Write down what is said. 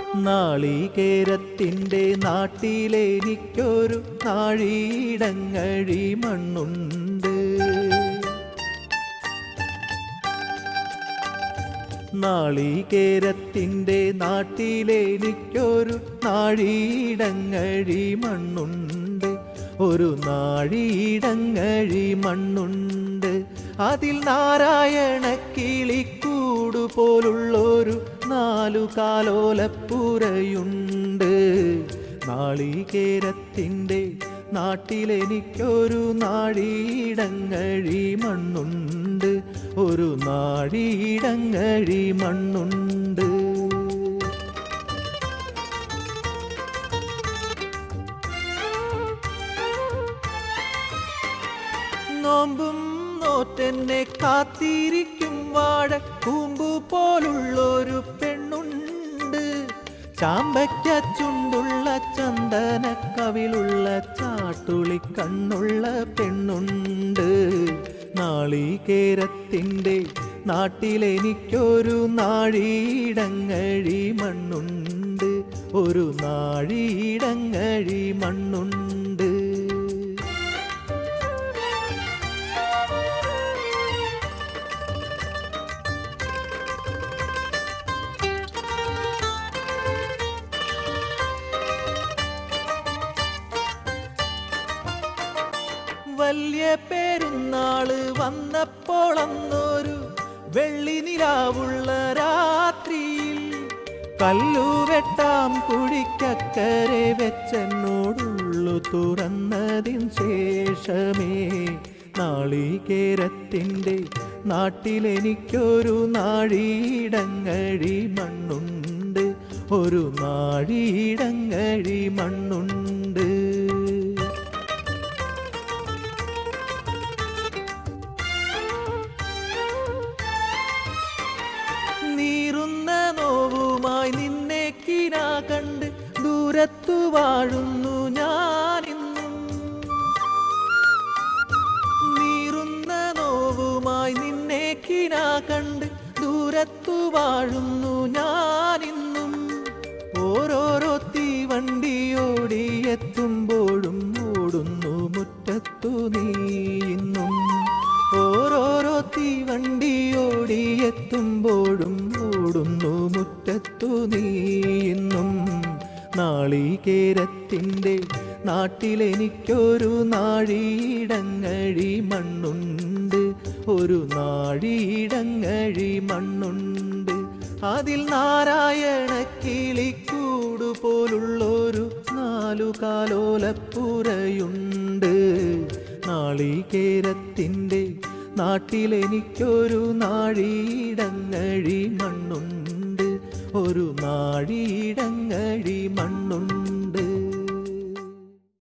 നാളികേരത്തിൻ്റെ നാട്ടിലെനിക്കൊരു നാഴീടങ്ങഴി മണ്ണുണ്ട് നാളികേരത്തിൻ്റെ നാട്ടിലെനിക്കൊരു നാഴീടങ്ങഴി മണ്ണുണ്ട് ഒരു നാഴീടങ്ങഴി മണ്ണുണ്ട് അതിൽ നാരായണ കിളിക്കൂടു പോലുള്ളൊരു നാലു കാലോലപ്പുരയുണ്ട് നാളികേരത്തിൻ്റെ നാട്ടിലെനിക്കൊരു നാഴീടങ്ങഴി മണ്ണുണ്ട് ഒരു നാഴീടങ്ങഴി മണ്ണുണ്ട് നോമ്പും നോറ്റെന്നെ കാത്തിരിക്കും വാഴ കൂമ്പു പോലുള്ളൊരു പെണ്ണുണ്ട് ചാമ്പയ്ക്ക ചുണ്ടുള്ള ചന്ദന കവിളുള്ള ചാട്ടുളി കണ്ണുള്ള പെണ്ണുണ്ട് നാളികേരത്തിൻ്റെ നാട്ടിലെനിക്കൊരു നാഴീടങ്ങഴി മണ്ണുണ്ട് ഒരു നാഴീടങ്ങഴി മണ്ണുണ്ട് വലിയ പെരുന്നാള് വന്നപ്പോൾ അന്നൊരു വെള്ളി നിലാവുള്ള രാത്രിയിൽ കല്ലുവെട്ടാം കുഴിക്കക്കരെ വെച്ചെന്നോടുള്ളു തുറന്നതിൻ ശേഷമേ നാളികേരത്തിൻ്റെ നാട്ടിലെനിക്കൊരു നാഴീടങ്ങഴി മണ്ണുണ്ട് ഒരു നാഴീടങ്ങഴി മണ്ണുണ്ട് നീറുന്ന നോവുമായി നിന്നെ കിനാ കണ്ട് ദൂരത്തു വാഴുന്നു ഞാനിന്നും നീറുന്ന നോവുമായി നിന്നെ കിനാ കണ്ട് ദൂരത്തു വാഴുന്നു ഞാനിന്നും ഓരോരോ തീവണ്ടിയോടി എത്തുമ്പോഴും ഓടുന്നു മുറ്റത്തു നീ ഇന്നും ഓരോരോ തീവണ്ടിയോടി എത്തുമ്പോഴും ഓടുന്നു മുറ്റത്തു നീ ഇന്നും നാളികേരത്തിൻ്റെ നാട്ടിലെനിക്കൊരു നാഴീടങ്ങഴി മണ്ണുണ്ട് ഒരു നാഴീടങ്ങഴി മണ്ണുണ്ട് അതിൽ നാരായണ കിളിക്കൂടു പോലുള്ളൊരു നാലു കാലോലപ്പുരയുണ്ട് നാളികേരത്തിൻ്റെ നാട്ടിലെനിക്കൊരു നാഴീടങ്ങഴി മണ്ണുണ്ട് ഒരു നാഴീടങ്ങഴി മണ്ണുണ്ട്